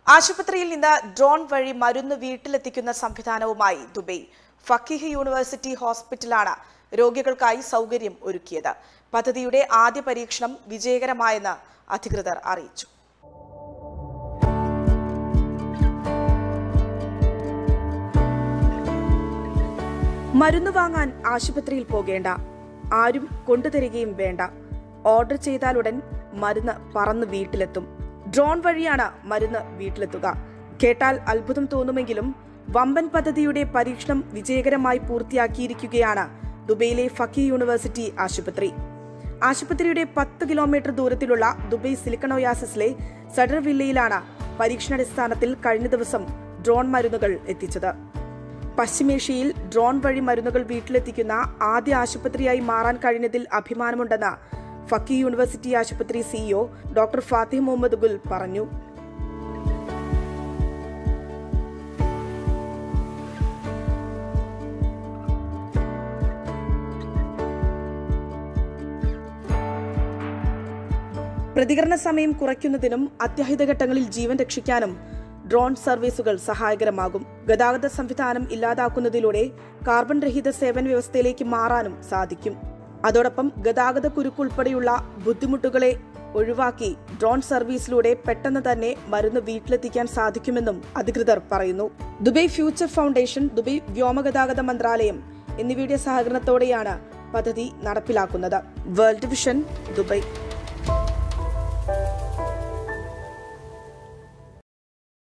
ആശുപത്രിയിൽ നിന്ന് ഡ്രോൺ വഴി മരുന്ന് വീട്ടിലെത്തിക്കുന്ന സംവിധാനവുമായി ദുബൈ ഫക്കീഹ് യൂണിവേഴ്സിറ്റി ഹോസ്പിറ്റലാണ് രോഗികൾക്കായി സൗകര്യം ഒരുക്കിയത് പദ്ധതിയുടെ ആദ്യ പരീക്ഷണം വിജയകരമായെന്ന് അധികൃതർ അറിയിച്ചു മരുന്ന് വാങ്ങാൻ ആശുപത്രിയിൽ പോകേണ്ട ആരും കൊണ്ടുതരികയും വേണ്ട ഓർഡർ ചെയ്താലുടൻ മരുന്ന് പറന്ന് വീട്ടിലെത്തും ഡ്രോൺ വഴിയാണ് മരുന്ന് വീട്ടിലെത്തുക കേട്ടാൽ അത്ഭുതം തോന്നുമെങ്കിലും വമ്പൻ പദ്ധതിയുടെ പരീക്ഷണം വിജയകരമായി പൂർത്തിയാക്കിയിരിക്കുകയാണ് ദുബൈയിലെ ഫക്കി യൂണിവേഴ്സിറ്റി ആശുപത്രി ആശുപത്രിയുടെ പത്ത് കിലോമീറ്റർ ദൂരത്തിലുള്ള ദുബൈ സിലിക്കണോയാസിസിലെ സഡർ വില്ലയിലാണ് പരീക്ഷണാടിസ്ഥാനത്തിൽ കഴിഞ്ഞ ദിവസം ഡ്രോൺ മരുന്നുകൾ എത്തിച്ചത് പശ്ചിമേഷ്യയിൽ ഡ്രോൺ വഴി മരുന്നുകൾ വീട്ടിലെത്തിക്കുന്ന ആദ്യ ആശുപത്രിയായി മാറാൻ കഴിഞ്ഞതിൽ അഭിമാനമുണ്ടെന്ന് ഫക്കി യൂണിവേഴ്സിറ്റി ആശുപത്രി CEO doctor Fatih Muhammad Gul പറഞ്ഞു പ്രതികരണ സമയം കുറയ്ക്കുന്നതിനും അത്യാഹിത ഘട്ടങ്ങളിൽ ജീവൻ രക്ഷിക്കാനും ഡ്രോൺ സർവീസുകൾ സഹായകരമാകും ഗതാഗത സംവിധാനം ഇല്ലാതാക്കുന്നതിലൂടെ കാർബൺ രഹിത സേവന വ്യവസ്ഥയിലേക്ക് മാറാനും സാധിക്കും അതോടൊപ്പം ഗതാഗത കുരുക്കുൾപ്പെടെയുള്ള ബുദ്ധിമുട്ടുകളെ ഒഴിവാക്കി ഡ്രോൺ സർവീസിലൂടെ പെട്ടെന്ന് തന്നെ മരുന്ന് വീട്ടിലെത്തിക്കാൻ സാധിക്കുമെന്നും അധികൃതർ പറയുന്നു ദുബൈ ഫ്യൂച്ചർ ഫൗണ്ടേഷൻ ദുബൈ വ്യോമഗതാഗത മന്ത്രാലയം എന്നിവയുടെ സഹകരണത്തോടെയാണ് പദ്ധതി നടപ്പിലാക്കുന്നത് വേൾഡ് വിഷൻ ദുബൈ